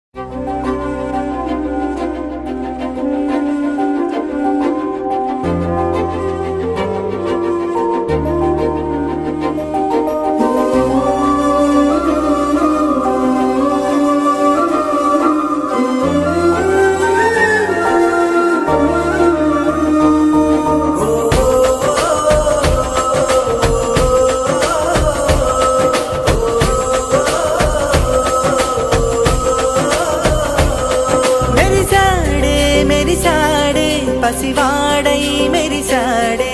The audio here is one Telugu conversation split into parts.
మెరిసాడే మెరిసాడే పసివాడై మెరిసాడే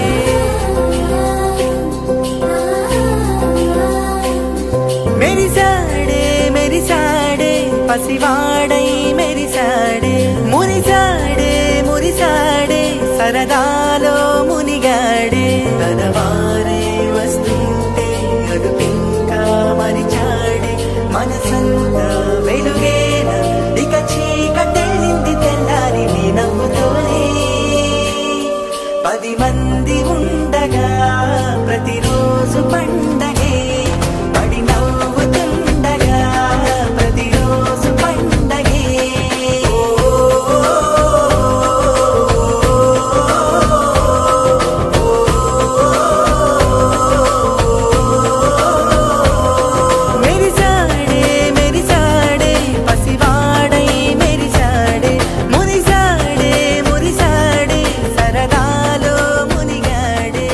మెరిసాడే మెరిసాడే పసివాడై మెరిసాడే మురిసాడే మురిసాడే సరదాలో మునిగాడే తనవారే వస్తుంటే అడుపింకా మరిచాడే మనసంతా వెలుగేన ఇక చీకటెళ్ళింది తెల్లారి నీ నవ్వుతోనే పది మంది ఉండగా ప్రతిరోజు పండగే పడి నవ్వుతుండగా ప్రతిరోజు పండగే మెరిసాడే మెరిసాడే పసివాడై మెరిసాడే మురిసాడే మురిసాడే సరదాలో మునిగాడే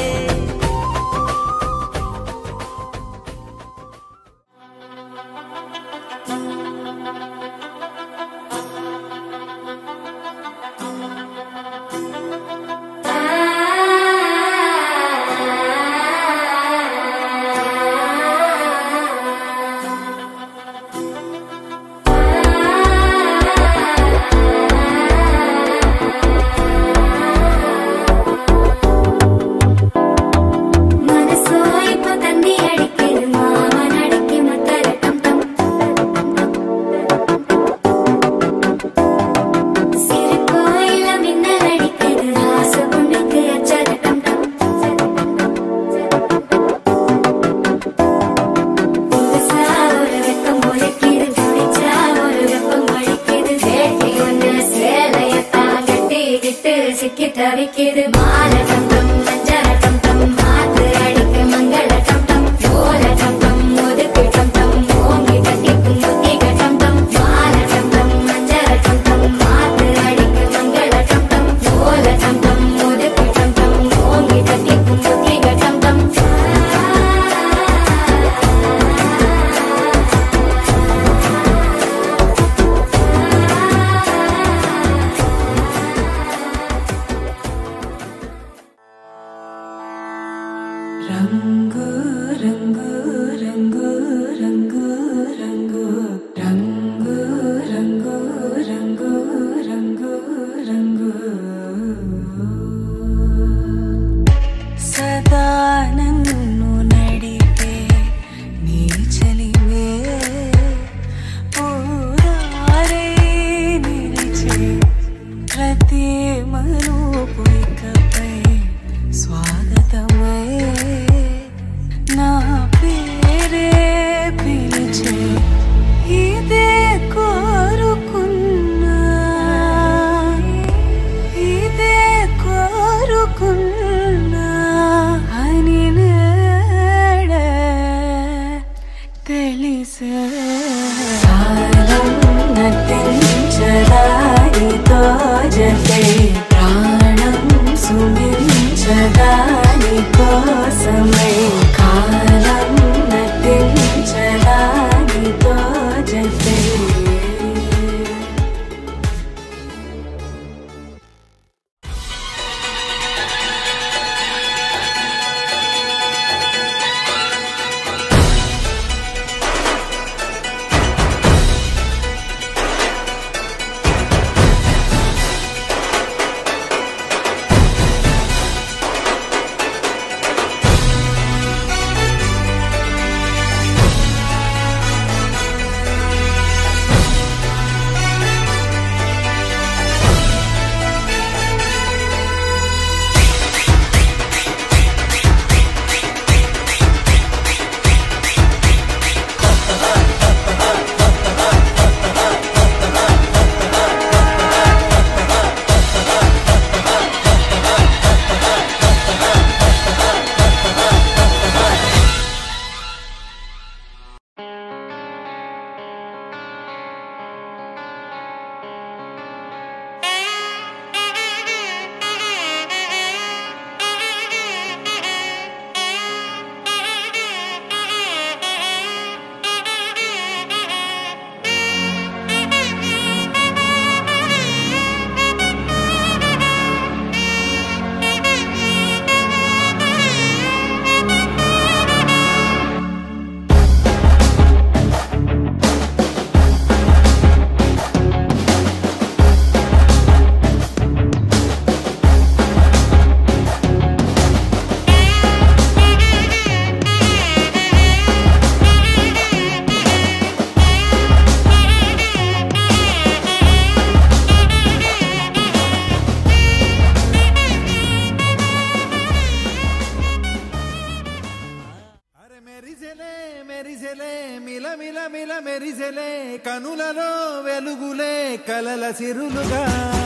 മനസ്സോ ഇപ്പൊ തന്നി അടിക്കരുത് മാമൻ അടിക്ക് മുത്തരട്ടം ടം സിരക്കോ ഇല്ല മിന്നൽ അടിക്കരുത് ആസ പൊണ്ണുക്ക് അച്ചരട്ടം ടം പുതുസാ ഒരു വെക്കം മുളക്കിയത് തുടിച്ചാ ഒരു വെപ്പം വഴിക്കിയത് വേട്ടി ഒന്ന് സേലയത്താ കെട്ടിയിട്ട് സിക്കി തവിക്കിയത് മാലട്ടം ടം മഞ്ചരട്ടം ടം മാത്ത് അടിക്ക് മംഗളട്ടം ടം ഓലട്ടം ടം ഒതുക്കിട്ടം ടം ഓങ്ങി തട്ടിക്കും കുത്തികട്ടം ടം മാലട്ടം ടം മഞ്ചരട്ടം ടം മാത്ത് അടിക്ക് മംഗളട്ടം ടം ഓലട്ടം ടം ഒതുക്കിട്ടം ടം ഓങ്ങി തട്ടിക്കും കുത്തികട്ടം ടം రంగు రంగు రంగు రంగు రంగు రంగు రంగు రంగు రంగు రంగు సదా నన్ను నడిపే నీ చలివే పూరారే నిలిచే ప్రతి మనుపు ఇకపై స్వాగతమై నా పేరే పిలిచే ఇదే కోరుకున్నా ఇదే కోరుకున్నా మిలమిల మిల మెరిసెలే కనులలో వెలుగులే కలల సిరులుగా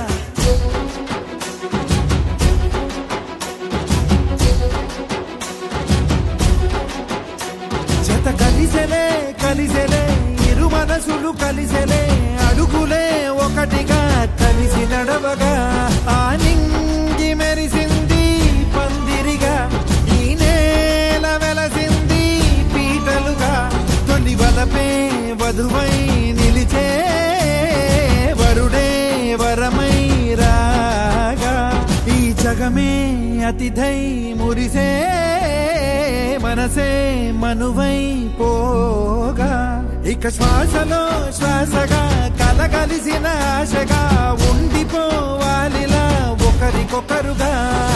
జత కలిసెలే కలిసెలే ఇరు మనసులు కలిసెలే అడుగులే ఒకటిగా కలిసి నడవగా ఆ నింగి మెరిసింది పందిరిగా ఈ నేల వెలసింది పీటలుగా తొలి వలపే వధువై నిలిచే వరుడే వరమై రాగా ఈ జగమే అతిథై మురిసే మనసే మనువై పోగా ఇక శ్వాసలో శ్వాసగా కలగలిసిన ఆశగా ఉండిపోవాలిలా ఒకరికొకరుగా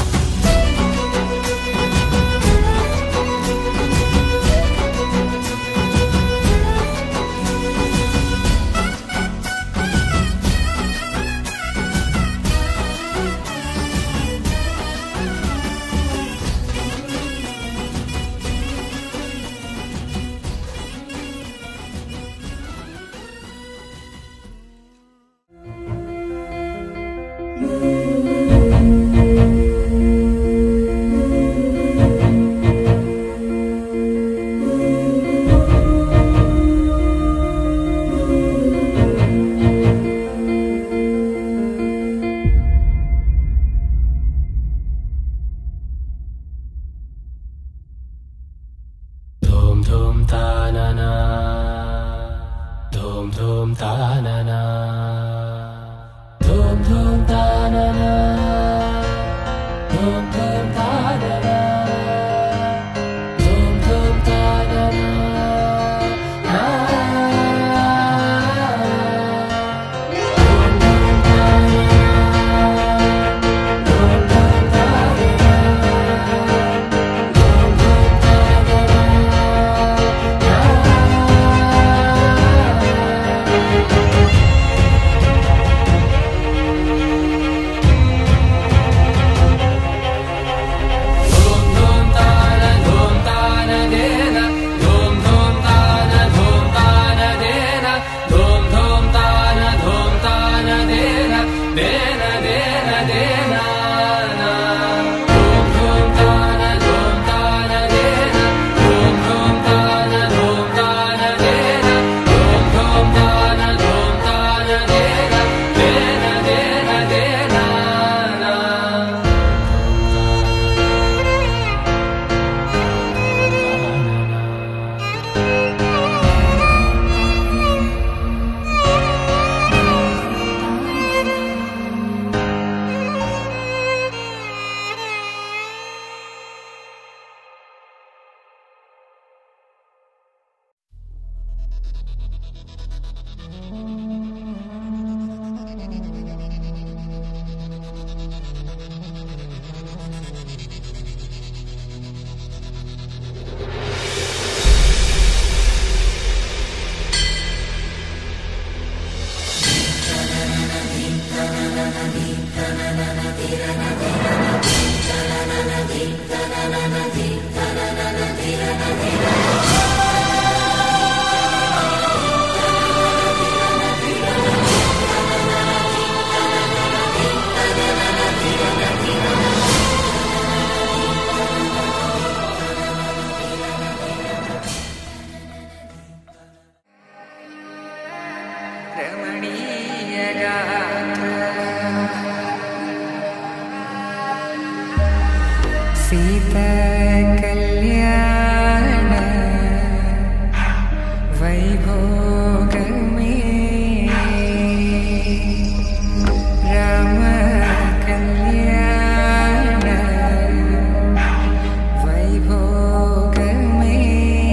Dum dum ta na na. Dum dum ta na na. Dum dum ta na na. Dum dum ta na na. Dum dum ta na na. Na. Dum dum ta na dum ta na de na. Dum dum ta na dum ta na de na. Dum dum ta na dum ta na de na. De na de na de na na. Dum dum ta na dum ta na de na. Dum dum ta na dum ta na de na. Dum dum ta na dum ta na de na. De na de na de na na. Sita కళ్యాణ వైభోగమే రామ కళ్యాణ వైభోగమే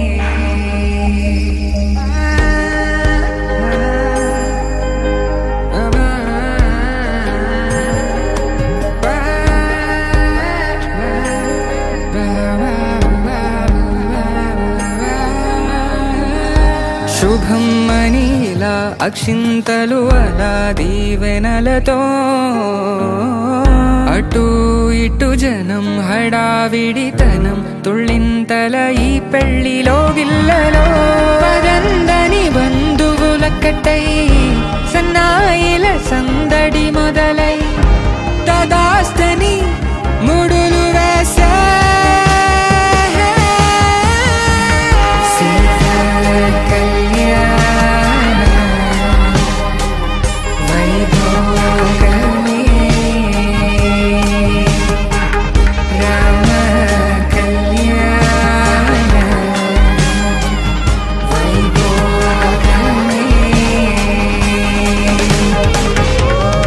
శుభం మనీలా అక్షింతలు అలా దీవెనలతో అటు ఇటు జనం హడావిడితనం తుళ్ళింతల ఈ పెళ్లిలో గిల్లలో పదందని బంధువులక్కటై సన్నాయిల సందడి మొదలై తదాస్తని ముడులు వేసే సీతా కళ్యాణ వైభోగమే రామ కళ్యాణ వైభోగమే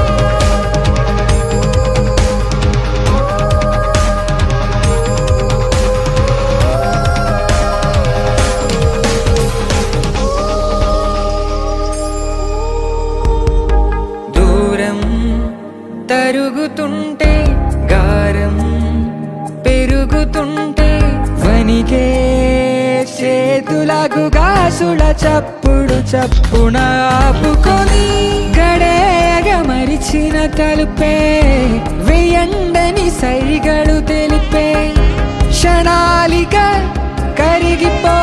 దూరం తరుగుతుంటే గారం పెరుగుతుంటే వనికే చేతులకు గాసుల చప్పుడు చప్పున ఆపుకొని గడేగ మరిచిన తలుపే వెయ్యండని సైగడు తెలిపే క్షణాలిక కరిగిపో